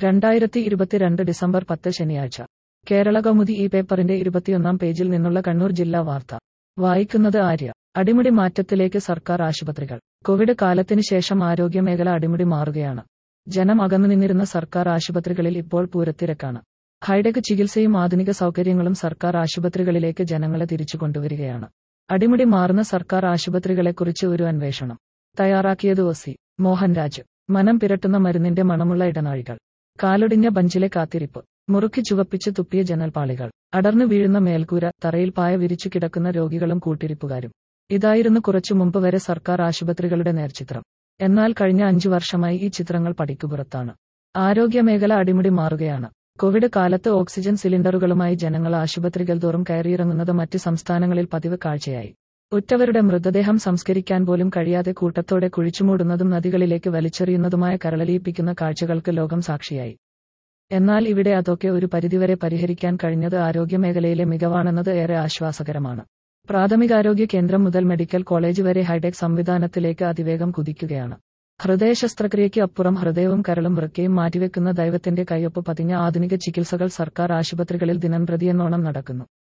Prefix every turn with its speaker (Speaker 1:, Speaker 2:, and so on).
Speaker 1: രണ്ടായിരത്തി ഇരുപത്തിരണ്ട് ഡിസംബർ പത്ത് ശനിയാഴ്ച കേരള കൗമുദി ഈ പേപ്പറിന്റെ ഇരുപത്തിയൊന്നാം പേജിൽ നിന്നുള്ള കണ്ണൂർ ജില്ലാ വാർത്ത വായിക്കുന്നത് ആര്യ അടിമുടി മാറ്റത്തിലേക്ക് സർക്കാർ ആശുപത്രികൾ കോവിഡ് കാലത്തിന് ശേഷം ആരോഗ്യമേഖല അടിമുടി മാറുകയാണ് ജനം അകന്നു നിന്നിരുന്ന സർക്കാർ ആശുപത്രികളിൽ ഇപ്പോൾ പൂരത്തിരക്കാണ് ഹൈടെക് ചികിത്സയും ആധുനിക സൗകര്യങ്ങളും സർക്കാർ ആശുപത്രികളിലേക്ക് ജനങ്ങളെ തിരിച്ചു കൊണ്ടുവരികയാണ് അടിമുടി മാറുന്ന സർക്കാർ ആശുപത്രികളെക്കുറിച്ച് ഒരു അന്വേഷണം തയ്യാറാക്കിയത് ഒസി മോഹൻരാജ് മനം പിരട്ടുന്ന മരുന്നിന്റെ മണമുള്ള ഇടനാഴികൾ കാലൊടിഞ്ഞ ബഞ്ചിലെ കാത്തിരിപ്പ് മുറുക്കി ചുവപ്പിച്ച് തുപ്പിയ ജനൽപാളികൾ അടർന്നു വീഴുന്ന മേൽക്കൂര തറയിൽ പായ വിരിച്ചു കിടക്കുന്ന രോഗികളും കൂട്ടിരിപ്പുകാരും ഇതായിരുന്നു കുറച്ചു മുമ്പ് വരെ സർക്കാർ ആശുപത്രികളുടെ നേർചിത്രം എന്നാൽ കഴിഞ്ഞ അഞ്ചു വർഷമായി ഈ ചിത്രങ്ങൾ പടിക്കുപുറത്താണ് ആരോഗ്യമേഖല അടിമുടി മാറുകയാണ് കോവിഡ് കാലത്ത് ഓക്സിജൻ സിലിണ്ടറുകളുമായി ജനങ്ങൾ ആശുപത്രികൾ തോറും കയറിയിറങ്ങുന്നത് മറ്റ് സംസ്ഥാനങ്ങളിൽ പതിവ് കാഴ്ചയായി ഉറ്റവരുടെ മൃതദേഹം സംസ്കരിക്കാൻ പോലും കഴിയാതെ കൂട്ടത്തോടെ കുഴിച്ചുമൂടുന്നതും നദികളിലേക്ക് വലിച്ചെറിയുന്നതുമായ കരളലിയിപ്പിക്കുന്ന കാഴ്ചകൾക്ക് ലോകം സാക്ഷിയായി എന്നാൽ ഇവിടെ അതൊക്കെ ഒരു പരിധിവരെ പരിഹരിക്കാൻ കഴിഞ്ഞത് ആരോഗ്യമേഖലയിലെ മികവാണെന്നത് ഏറെ ആശ്വാസകരമാണ് പ്രാഥമികാരോഗ്യ കേന്ദ്രം മുതൽ മെഡിക്കൽ കോളേജ് വരെ ഹൈടെക് സംവിധാനത്തിലേക്ക് അതിവേഗം കുതിക്കുകയാണ് ഹൃദയ ശസ്ത്രക്രിയയ്ക്ക് അപ്പുറം ഹൃദയവും കരളും വൃക്കയും മാറ്റിവെക്കുന്ന ദൈവത്തിന്റെ കയ്യൊപ്പ് പതിഞ്ഞ ആധുനിക ചികിത്സകൾ സർക്കാർ ആശുപത്രികളിൽ ദിനംപ്രതിയെന്നോണം നടക്കുന്നു